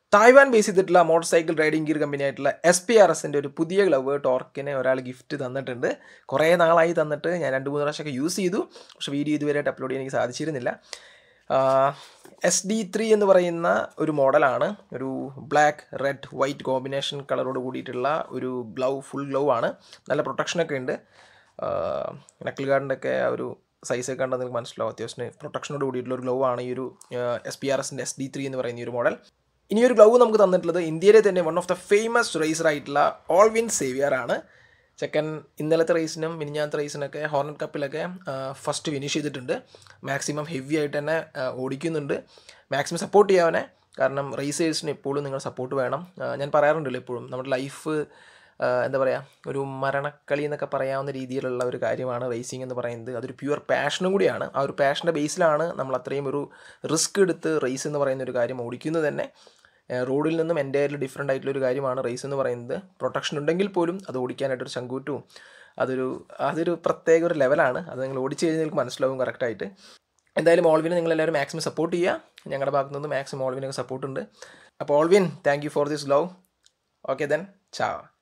Taiwan base ചെയ്തിട്ടുള്ള motorcycle riding gear company ആയിട്ടുള്ള S P R എസിൻ്റെ ഒരു പുതിയ ഗ്ലവ് ടോർക്കിന് ഒരാൾ ഗിഫ്റ്റ് തന്നിട്ടുണ്ട് കുറേ നാളായി തന്നിട്ട് ഞാൻ രണ്ട് മൂന്ന് പ്രാവശ്യമൊക്കെ യൂസ് ചെയ്തു പക്ഷേ വീഡിയോ ഇതുവരെയായിട്ട് അപ്ലോഡ് ചെയ്യാൻ എനിക്ക് സാധിച്ചിരുന്നില്ല എസ് ഡി ത്രീ എന്ന് പറയുന്ന ഒരു മോഡലാണ് ഒരു ബ്ലാക്ക് റെഡ് വൈറ്റ് കോമ്പിനേഷൻ കളറോട് കൂടിയിട്ടുള്ള ഒരു ഗ്ലൗ ഫുൾ ഗ്ലൗ ആണ് നല്ല പ്രൊട്ടക്ഷനൊക്കെ ഉണ്ട് നക്കിൾ ഗാർഡിൻ്റെ ഒക്കെ ആ ഒരു സൈസ് ഒക്കെ കണ്ടാൽ നിങ്ങൾക്ക് മനസ്സിലാവും അത്യാവശ്യം പ്രൊട്ടക്ഷനോട് കൂടിയിട്ടുള്ള ഒരു ഗ്ലൗ ആണ് ഈ ഒരു എസ് പി ആർ എസിൻ്റെ എസ് ഡി ത്രീ എന്ന് പറയുന്ന ഈ ഒരു മോഡൽ ഇനി ഒരു ഗ്ലൗ നമുക്ക് തന്നിട്ടുള്ളത് ഇന്ത്യയിലെ തന്നെ one of the famous racer ആയിട്ടുള്ള ഓൾവിൻ സേവിയർ ആണ് ചെക്കൻ ഇന്നലത്തെ റേസിനും മിനിഞ്ഞാത്ത റേസിനൊക്കെ ഹോർണറ്റ് കപ്പിലൊക്കെ ഫസ്റ്റ് ഫിനിഷ് ചെയ്തിട്ടുണ്ട് മാക്സിമം ഹെവി ആയിട്ട് തന്നെ ആ, ഓടിക്കുന്നുണ്ട് മാക്സിമം സപ്പോർട്ട് ചെയ്യാവനെ കാരണം റേസേഴ്സിന് എപ്പോഴും നിങ്ങൾ സപ്പോർട്ട് വേണം ആ, ഞാൻ പറയാറുണ്ടല്ലോ എപ്പോഴും നമ്മുടെ ലൈഫ് എന്താ പറയുക ഒരു മരണക്കളി എന്നൊക്കെ പറയാവുന്ന രീതിയിലുള്ള ഒരു കാര്യമാണ് റേസിംഗ് എന്ന് പറയുന്നത് അതൊരു പ്യുവർ പാഷനും കൂടിയാണ് ആ ഒരു പാഷൻ്റെ ബേസിലാണ് നമ്മൾ അത്രയും ഒരു റിസ്ക് എടുത്ത് റേസ് എന്ന് പറയുന്ന ഒരു കാര്യം ഓടിക്കുന്നത് തന്നെ ഏഹ് റോഡിൽ നിന്നും എൻ്റയർലി ഡിഫറെൻ്റ് ആയിട്ടുള്ള ഒരു കാര്യമാണ് റേസ് എന്ന് പറയുന്നത് പ്രൊട്ടക്ഷൻ ഉണ്ടെങ്കിൽ പോലും അത് ഓടിക്കാനായിട്ടൊരു ചങ്കൂറ്റും അതൊരു അതൊരു പ്രത്യേക ഒരു ലെവലാണ് അത് നിങ്ങൾ ഓടിച്ചു കഴിഞ്ഞാൽ നിങ്ങൾക്ക് മനസ്സിലാവും കറക്റ്റായിട്ട് എന്തായാലും ഓൾവിനെ നിങ്ങളെല്ലാവരും മാക്സിമം സപ്പോർട്ട് ചെയ്യുക ഞങ്ങളുടെ ഭാഗത്തു നിന്ന് മാക്സിമം ഓൾവിനൊക്കെ സപ്പോർട്ട് ഉണ്ട് അപ്പോൾ Alwin thank you for this love okay then ചാ